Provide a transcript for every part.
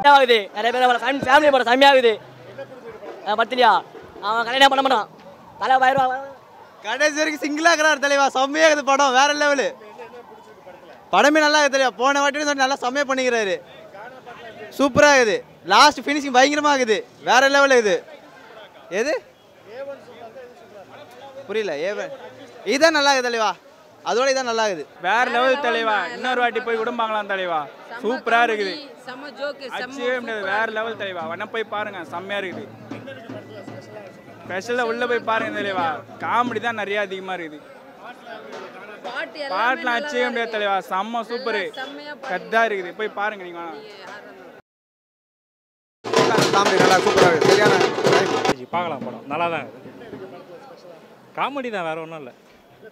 ஆகுது நிறைய பேர் ஃபேமிலி படம் செம்மையாகுது பத்திலியா அவன் கல்யாணம் பண்ண மாட்டான் தலை பயிரம் கடைசி வரைக்கும் சிங்கிளாக இருக்கிறார் தலைவா செம்மையாக இருக்குது படம் வேற லெவலு படமே நல்லா இருக்குது தலைவா போன வாட்டி சொல்லி நல்லா செம்மையாக பண்ணிக்கிறாரு சூப்பராக இருக்குது லாஸ்ட் ஃபினிஷிங் பயங்கரமாக இருக்குது வேற லெவல் இது எது புரியல ஏவன் இதான் நல்லா இருக்குது தலைவா அதோட இதான் நல்லா இருக்குது வேற லெவல் தலைவா இன்னொரு வாட்டி போய் கூட பார்க்கலாம் தலைவா சூப்பரா இருக்குது செம்ம ஜோக்கு அச்சவே முடியாது வேற லெவல் தலைவா வேணா போய் பாருங்க செம்மையா இருக்குது ஸ்பெஷலாக உள்ள போய் பாருங்க தலைவா காமெடி தான் நிறைய அதிகமா இருக்குது பாட்டு பாட்டுலாம் அச்சவே முடியாது தலைவா செம்ம சூப்பரு செம்மையா கத்தா இருக்குது போய் பாருங்க நீங்க வேணா காமெடி நல்லா சூப்பராக இருக்குது சரியான பார்க்கலாம் படம் நல்லா தான் காமெடி தான் வேற ஒன்றும் இல்லை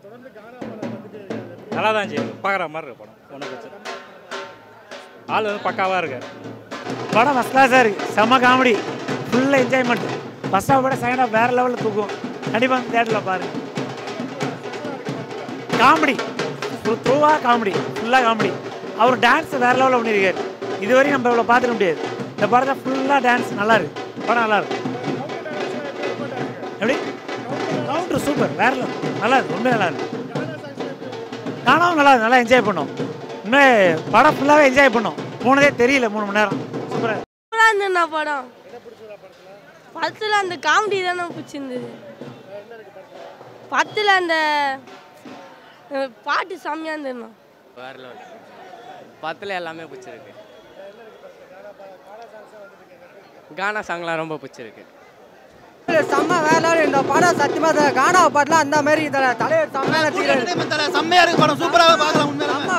நல்லா தான் செய்யுது பார்க்குற மாதிரி இருக்கு படம் ஒன்றும் பிரச்சனை ஆள் வந்து பக்காவாக இருக்கார் படம் ஃபஸ்ட் கிளாஸாக இருக்குது செம்ம காமெடி ஃபுல்லாக என்ஜாய்மெண்ட் ஃபஸ்ட் ஹாஃப் விட செகண்ட் ஹாஃப் வேறு லெவலில் தூக்கும் கண்டிப்பாக தேட்டரில் பாருங்க காமெடி த்ரூவாக காமெடி ஃபுல்லாக காமெடி அவர் டான்ஸ் வேறு லெவலில் பண்ணியிருக்காரு இதுவரையும் நம்ம இவ்வளோ பார்த்துக்க முடியாது இந்த படத்தை ஃபுல்லாக டான்ஸ் நல்லா இருக்கு படம் நல்லா இருக்கு எப்படி கவுண்டர் சூப்பர் வேற level. நல்லா இருக்கு உண்மையாக நல்லா இருக்கு நானும் நல்லா இருக்கு. நல்லா என்ஜாய் பண்ணோம் உண்மை படம் ஃபுல்லாகவே என்ஜாய் பண்ணோம் போனதே தெரியல மூணு மணி நேரம் சூப்பராக சூப்பராக இருந்ததுண்ணா படம் படத்தில் அந்த காமெடி தானே பிடிச்சிருந்தது படத்தில் அந்த அஹ், பாட்டு செம்மையாக இருந்ததுண்ணா வேற லெவல் பத்தில் எல்லாமே பிடிச்சிருக்கு கானா சாங்லாம் ரொம்ப பிடிச்சிருக்கு செம்ம வேற லெவல் இந்த படம் சத்தியமாக கானா பாட்டுலாம் அந்த மாதிரி தலைவர் செம்மையான செம்மையா இருக்கு படம் சூப்பராக பார்க்கலாம்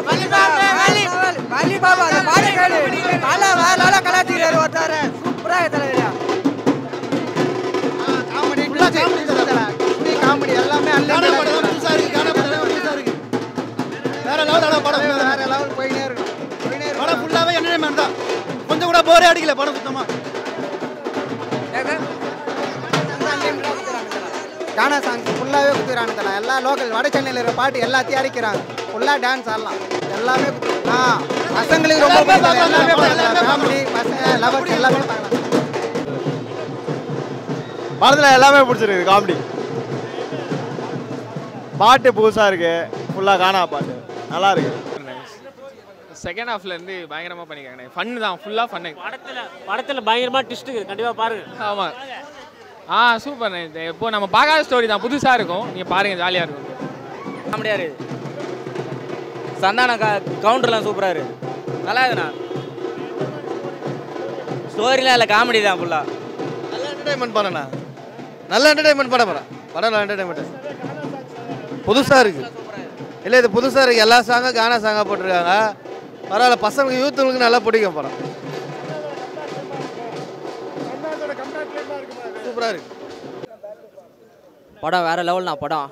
வலி பாபா அந்த பாட கேளு நல்லா வேற லெவலில் கலாச்சிக்கிறாரு ஒருத்தர் சூப்பராக தலைவரியா காமெடி காமெடி எல்லாமே புதுசா இருக்கு கானா படம் புதுசா இருக்கு வேற லெவல் படம் வேற லெவல் போயினே இருக்கும் போயினே இருக்கும் படம் ஃபுல்லாவே என்டர்டைன்மெண்ட் தான் கொஞ்சம் கூட போரே அடிக்கல படம் சுத்தமா கானா சாங்ஸ் ஃபுல்லாகவே குத்துறாங்க தல எல்லா லோக்கல் வட சென்னையில் இருக்கிற பாட்டு எல்லாத்தையும் அரைக்கிறாங்க ஃபுல்லாக டான்ஸ் ஆடலாம் எல்லாமே குத்து- ஆ பசங்களுக்கு ரொம்ப பிடிக்கும். எல்லாமே பார்க்கலாம் ஃபேமிலி பசங்க லவர்ஸ் எல்லாமே பார்க்கலாம் படத்தில் எல்லாமே பிடிச்சிருக்கு காமெடி பாட்டு புதுசாக இருக்கு ஃபுல்லாக கானா பாட்டு நல்லா இருக்கு செகண்ட் ஹாஃப்ல இருந்து பயங்கரமா பண்ணிருக்காங்க ஃபன் தான் ஃபுல்லா ஃபன்னு படத்தில் படத்தில் பயங்கரமாக ட்விஸ்ட் இருக்குது கண்டிப்பாக பாருங்க ஆமா ஆ சூப்பர் இப்போ நம்ம பார்க்காத ஸ்டோரி தான் புதுசா இருக்கும் நீங்க பாருங்க ஜாலியா இருக்கும் காமெடியாக இருக்குது சந்தான கா கவுண்டர்லாம் சூப்பராக இருக்குது நல்லா இருக்குண்ணா ஸ்டோரிலாம் இல்லை காமெடி தான் ஃபுல்லாக நல்ல என்டர்டைன்மெண்ட் படம்ண்ணா நல்ல என்டர்டைன்மெண்ட் படம் படம் படம் நல்ல என்டர்டைன்மெண்ட் புதுசா இருக்கு இல்லை இது புதுசா இருக்கு எல்லா சாங்கும் கானா சாங்கா போட்டிருக்காங்க பரவாயில்ல பசங்களுக்கு யூத்துங்களுக்கு நல்லா பிடிக்கும் படம் சூப்பரா இருக்கு படம் வேற லெவல்னா படம்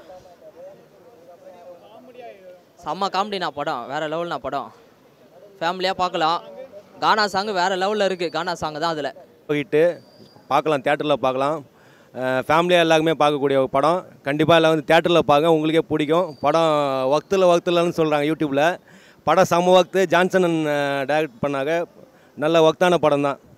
செம்ம காமெடினா படம் வேற லெவல்னா படம் ஃபேமிலியாக பார்க்கலாம் கானா சாங் வேற லெவலில் இருக்குது கானா சாங் தான் அதில் போயிட்டு பார்க்கலாம் தேட்டரில் பார்க்கலாம் ஃபேமிலியாக எல்லாருமே பார்க்கக்கூடிய ஒரு படம் கண்டிப்பாக எல்லாம் வந்து தேட்டரில் பார்க்க உங்களுக்கே பிடிக்கும் படம் வக்தில் வக்தில்னு சொல்கிறாங்க யூடியூப்பில் படம் சம வக்து ஜான்சன் டைரக்ட் பண்ணாங்க நல்ல வக்தான படம் தான்